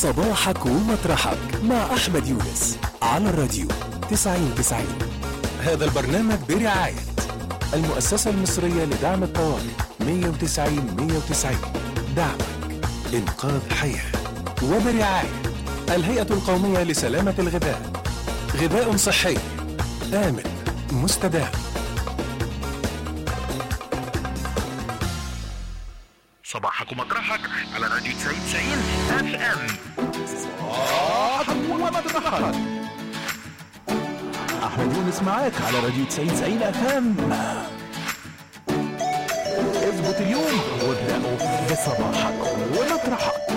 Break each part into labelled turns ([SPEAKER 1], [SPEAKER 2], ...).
[SPEAKER 1] صباحك ومطرحك مع أحمد يونس على الراديو 90 90 هذا البرنامج برعاية المؤسسة المصرية لدعم الطوارئ 190 190 دعمك إنقاذ حياة وبرعاية الهيئة القومية لسلامة الغذاء غذاء صحي آمن مستدام
[SPEAKER 2] صباحك ومطرحك على راديو 90 90 اف ام
[SPEAKER 1] أحمد يونس معاك على راديو 90 90 اف ام اظبط اليوم وابدأوا بصباحك ومطرحك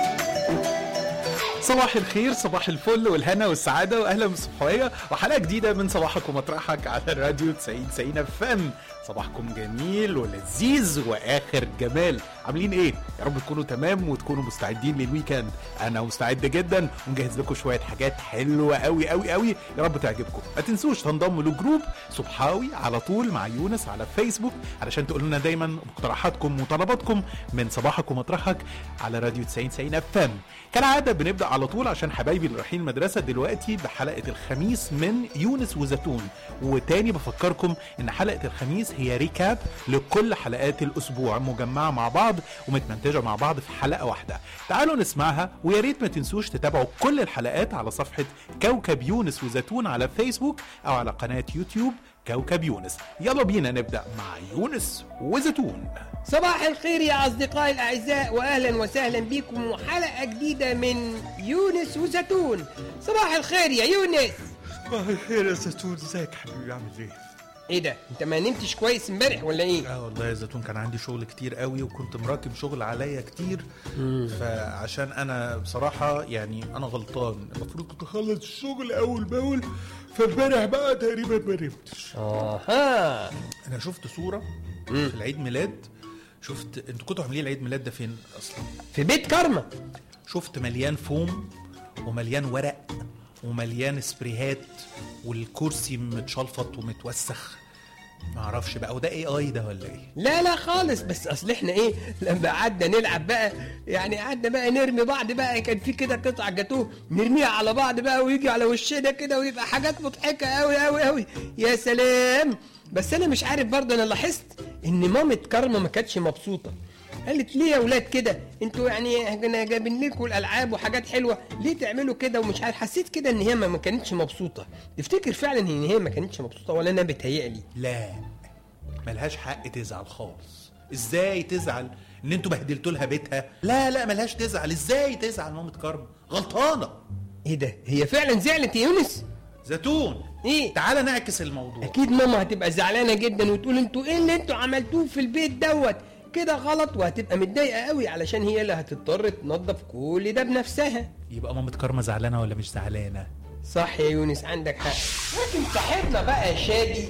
[SPEAKER 3] صباح الخير صباح الفل والهنا والسعادة وأهلا بالصبحوية وحلقة جديدة من صباحك ومطرحك على الراديو 90 90 اف ام صباحكم جميل ولذيذ وآخر جمال عاملين إيه؟ يا رب تكونوا تمام وتكونوا مستعدين للويكند أنا مستعد جدا ومجهز لكم شوية حاجات حلوة أوي أوي أوي يا رب تعجبكم ما تنسوش تنضموا لجروب صبحاوي على طول مع يونس على فيسبوك علشان تقولوا لنا دايما مقترحاتكم وطلباتكم من صباحك ومطرحك على راديو 90 90 اف ام كالعاده بنبدا على طول عشان حبايبي اللي رايحين المدرسه دلوقتي بحلقه الخميس من يونس وزيتون وتاني بفكركم ان حلقه الخميس هي ريكاب لكل حلقات الاسبوع مجمعه مع بعض ومتمنتجه مع بعض في حلقه واحده تعالوا نسمعها ويا ريت ما تنسوش تتابعوا كل الحلقات على صفحه كوكب يونس وزيتون على فيسبوك او على قناه يوتيوب كوكب يونس يلا بينا نبدا مع يونس وزيتون
[SPEAKER 4] صباح الخير يا أصدقائي الأعزاء وأهلا وسهلا بكم وحلقة جديدة من يونس وزيتون صباح الخير يا يونس
[SPEAKER 3] صباح الخير يا زيتون ازيك حبيبي عامل ايه؟
[SPEAKER 4] إيه ده أنت ما نمتش كويس امبارح ولا إيه؟
[SPEAKER 3] اه والله يا زيتون كان عندي شغل كتير قوي وكنت مراكم شغل عليا كتير فعشان انا بصراحه يعني انا غلطان المفروض كنت اخلص الشغل اول باول فامبارح بقى تقريبا ما نمتش
[SPEAKER 4] آها
[SPEAKER 3] انا شفت صوره في العيد ميلاد شفت انتوا كنتوا عاملين العيد ميلاد ده فين اصلا
[SPEAKER 4] في بيت كارما
[SPEAKER 3] شفت مليان فوم ومليان ورق ومليان سبريهات والكرسي متشلفط ومتوسخ ما اعرفش بقى وده اي اي ده ولا ايه
[SPEAKER 4] لا لا خالص بس اصل احنا ايه لما قعدنا نلعب بقى يعني قعدنا بقى نرمي بعض بقى كان في كده قطع جاتوه نرميها على بعض بقى ويجي على وشنا كده ويبقى حاجات مضحكه قوي قوي قوي يا سلام بس انا مش عارف برضه انا لاحظت ان مامة كارما ما كانتش مبسوطه قالت ليه يا ولاد كده انتوا يعني احنا جايبين لكم الالعاب وحاجات حلوه ليه تعملوا كده ومش عارف حسيت كده ان هي ما ما كانتش مبسوطه تفتكر فعلا ان هي ما كانتش مبسوطه ولا انا بتهيألي
[SPEAKER 3] لا ملهاش حق تزعل خالص ازاي تزعل ان انتوا بهدلتوا لها بيتها لا لا ملهاش تزعل ازاي تزعل مامة كرم غلطانه
[SPEAKER 4] ايه ده هي فعلا زعلت يا يونس
[SPEAKER 3] زيتون
[SPEAKER 4] ايه
[SPEAKER 3] تعالى نعكس الموضوع
[SPEAKER 4] اكيد ماما هتبقى زعلانه جدا وتقول انتوا ايه اللي انتوا عملتوه في البيت دوت كده غلط وهتبقى متضايقه قوي علشان هي اللي هتضطر تنظف كل ده بنفسها
[SPEAKER 3] يبقى مامة كرمة زعلانه ولا مش زعلانه
[SPEAKER 4] صح يا يونس عندك حق لكن صاحبنا بقى يا شادي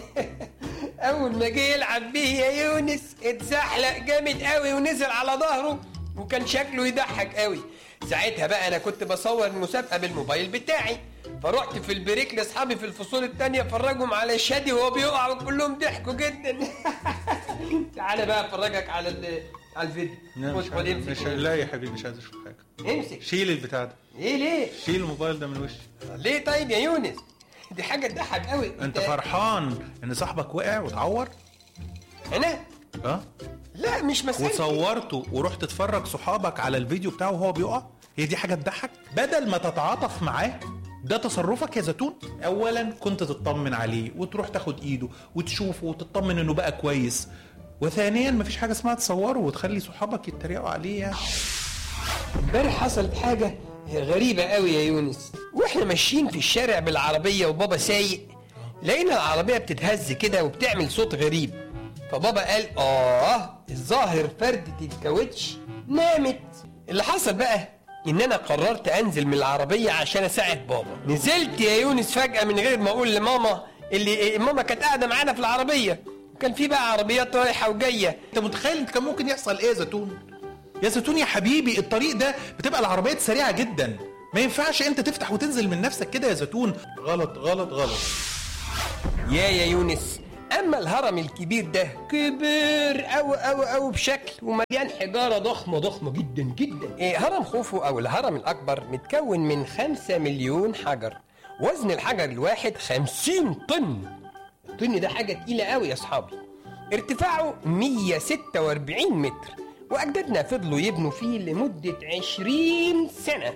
[SPEAKER 4] اول ما جه يلعب بيه يا يونس اتزحلق جامد قوي ونزل على ظهره وكان شكله يضحك قوي ساعتها بقى انا كنت بصور المسابقه بالموبايل بتاعي فرحت في البريك لاصحابي في الفصول التانية فرجهم على شادي وهو بيقع وكلهم ضحكوا جدا تعالى بقى افرجك على ال- على الفيديو خش خد امسك
[SPEAKER 3] لا يا حبيبي مش عايز اشوف حاجه
[SPEAKER 4] امسك
[SPEAKER 3] شيل البتاع ده
[SPEAKER 4] ايه ليه
[SPEAKER 3] شيل الموبايل ده من وشي
[SPEAKER 4] ليه طيب يا يونس دي حاجه تضحك قوي
[SPEAKER 3] انت فرحان ان صاحبك وقع واتعور
[SPEAKER 4] انا
[SPEAKER 3] اه
[SPEAKER 4] لا مش مسألة
[SPEAKER 3] وصورته ورحت تتفرج صحابك على الفيديو بتاعه وهو بيقع هي دي حاجه تضحك بدل ما تتعاطف معاه ده تصرفك يا زيتون اولا كنت تطمن عليه وتروح تاخد ايده وتشوفه وتطمن انه بقى كويس وثانيا مفيش حاجه اسمها تصوره وتخلي صحابك يتريقوا عليه يعني
[SPEAKER 4] امبارح حصلت حاجة غريبة قوي يا يونس واحنا ماشيين في الشارع بالعربية وبابا سايق لقينا العربية بتتهز كده وبتعمل صوت غريب فبابا قال اه الظاهر فردة الكاوتش نامت اللي حصل بقى ان انا قررت انزل من العربية عشان اساعد بابا نزلت يا يونس فجأة من غير ما اقول لماما اللي ماما كانت قاعدة معانا في العربية وكان في بقى عربيات رايحة وجاية
[SPEAKER 3] انت متخيل انت كان ممكن يحصل ايه يا زيتون يا زيتون يا حبيبي الطريق ده بتبقى العربيات سريعه جدا ما ينفعش انت تفتح وتنزل من نفسك كده يا زيتون غلط غلط غلط
[SPEAKER 4] يا يا يونس اما الهرم الكبير ده كبير أوي أوي أوي بشكل ومليان حجاره ضخمه ضخمه جدا جدا إيه هرم خوفو او الهرم الاكبر متكون من خمسة مليون حجر وزن الحجر الواحد خمسين طن الطن ده حاجه تقيله قوي يا اصحابي ارتفاعه 146 متر واجدادنا فضلوا يبنوا فيه لمده 20 سنه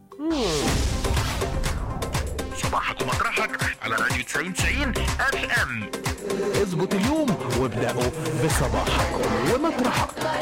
[SPEAKER 2] صباحك ومطرحك على راديو 90 90 اف ام
[SPEAKER 1] اظبط اليوم وابدأوا بصباحك ومطرحك